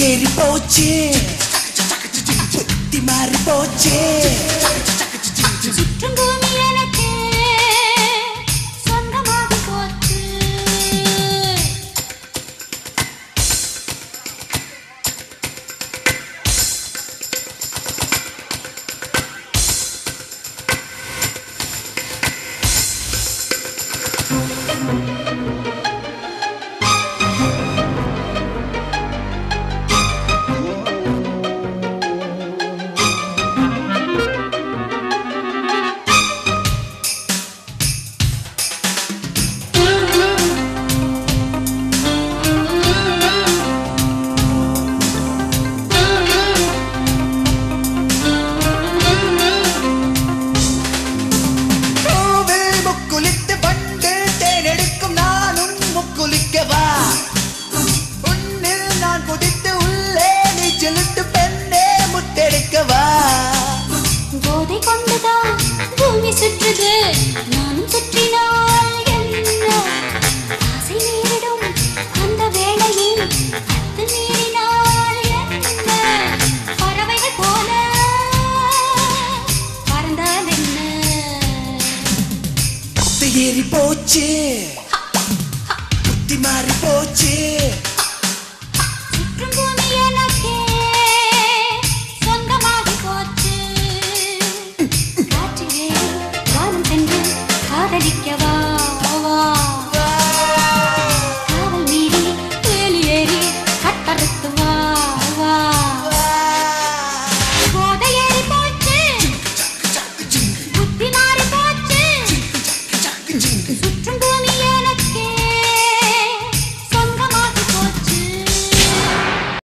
ஏறி போச்சு புத்தி மாறி போச்சு சுற்றும் பூமி எனக்கு சொந்தமாகி போச்சு பூவில் முக்குளித்து பண்டு தேனெடுக்கும் நானும் முக்குளிக்கவா உன்னில் நான் குதித்து உள்ளே நீ செலுத்து பெண்ணே முத்தெடுக்கவா போதை கொண்டுதான் பூமி சுற்றுது நானும் சுற்றினால் என்ன ஆசை நேரிடும் அந்த வேளையில் அத்து மீறினால் என்ன பறவைகள் போல பறந்தால் என்ன புத்தி ஏறி போச்சு புத்தி மாறி போச்சு